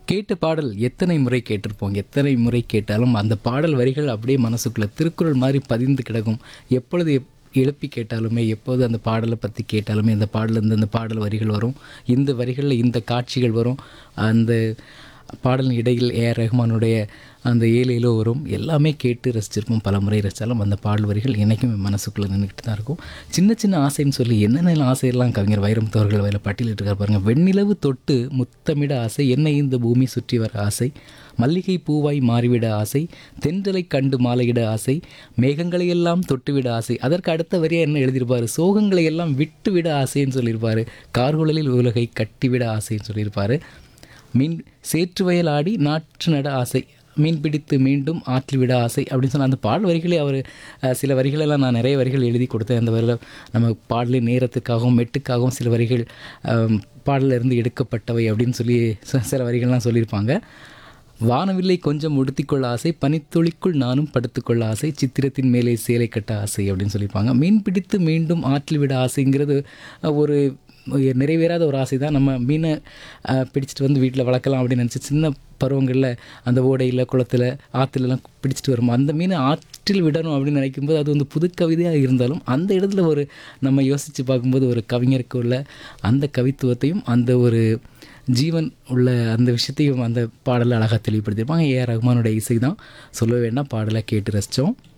கேட்ட பாடல் எத்தனை முறை கேட்டிருப்போம் எத்தனை முறை கேட்டாலும் அந்த பாடல் வரிகள் அப்படியே மனசுக்குள்ளே திருக்குறள் மாதிரி பதிந்து கிடக்கும் எப்பொழுது எப் எழுப்பி கேட்டாலுமே எப்போது அந்த பாடலை பற்றி கேட்டாலுமே அந்த பாடல் இந்த இந்த பாடல் வரிகள் வரும் இந்த வரிகளில் இந்த காட்சிகள் வரும் அந்த பாடலின் இடையில் ஏஆர் ரஹ்மானுடைய அந்த ஏழேலோ வரும் எல்லாமே கேட்டு ரசிச்சிருப்போம் பல முறை ரசித்தாலும் அந்த பாடல் வரிகள் என்றைக்கும் என் மனசுக்குள்ளே நின்றுக்கிட்டு தான் இருக்கும் சின்ன சின்ன ஆசைன்னு சொல்லி என்னென்ன ஆசையெல்லாம் கவிஞர் வைரமுத்து அவர்கள் வயலில் பட்டியலிட்டிருக்கார் பாருங்க வெண்ணிலவு தொட்டு முத்தமிட ஆசை என்னை இந்த பூமி சுற்றி வர ஆசை மல்லிகை பூவாய் மாறிவிட ஆசை தென்றலை கண்டு மாலையிட ஆசை மேகங்களை எல்லாம் தொட்டுவிட ஆசை அதற்கு அடுத்த வரியா என்ன எழுதியிருப்பார் சோகங்களை எல்லாம் விட்டுவிட ஆசைன்னு சொல்லியிருப்பார் கார்குழலில் உலகை கட்டிவிட ஆசைன்னு சொல்லியிருப்பார் மீன் சேற்று வயல் ஆடி நாற்று நட ஆசை மீன் பிடித்து மீண்டும் ஆற்றில் விட ஆசை அப்படின்னு சொன்ன அந்த பாடல் வரிகளே அவர் அஹ், சில வரிகளெல்லாம் நான் நிறைய வரிகள் எழுதி கொடுத்தேன் அந்த வரியில் நம்ம பாடலின் நேரத்துக்காகவும் மெட்டுக்காகவும் சில வரிகள் அம், பாடல்ல இருந்து எடுக்கப்பட்டவை அப்படின்னு சொல்லி ச- சில வரிகள்லாம் சொல்லியிருப்பாங்க வானவில்லை கொஞ்சம் உடுத்திக்கொள்ள ஆசை பனித்துளிக்குள் நானும் படுத்துக்கொள்ள ஆசை சித்திரத்தின் மேலே சேலை கட்ட ஆசை அப்படின்னு சொல்லியிருப்பாங்க மீன் பிடித்து மீண்டும் ஆற்றில் விட ஆசைங்கிறது அஹ், ஒரு நிறைவேறாத ஒரு ஆசை தான் நம்ம மீனை அஹ், பிடிச்சிட்டு வந்து வீட்டில் வளர்க்கலாம் அப்படின்னு நினச்சி சின்ன பருவங்களில் அந்த ஓடையில் குளத்தில் ஆற்றுலலாம் பிடிச்சிட்டு வரும் அந்த மீனை ஆற்றில் விடணும் அப்படின்னு நினைக்கும்போது அது வந்து புது கவிதையாக இருந்தாலும் அந்த இடத்துல ஒரு நம்ம யோசித்து பார்க்கும்போது ஒரு கவிஞருக்கு உள்ள அந்த கவித்துவத்தையும் அந்த ஒரு ஜீவன் உள்ள அந்த விஷயத்தையும் அந்த பாடலில் அழகாக தெளிவுபடுத்தியிருப்பாங்க ஏஆர் ரஹ்மானோட இசை தான் சொல்ல வேண்டாம் பாடலை கேட்டு ரசித்தோம்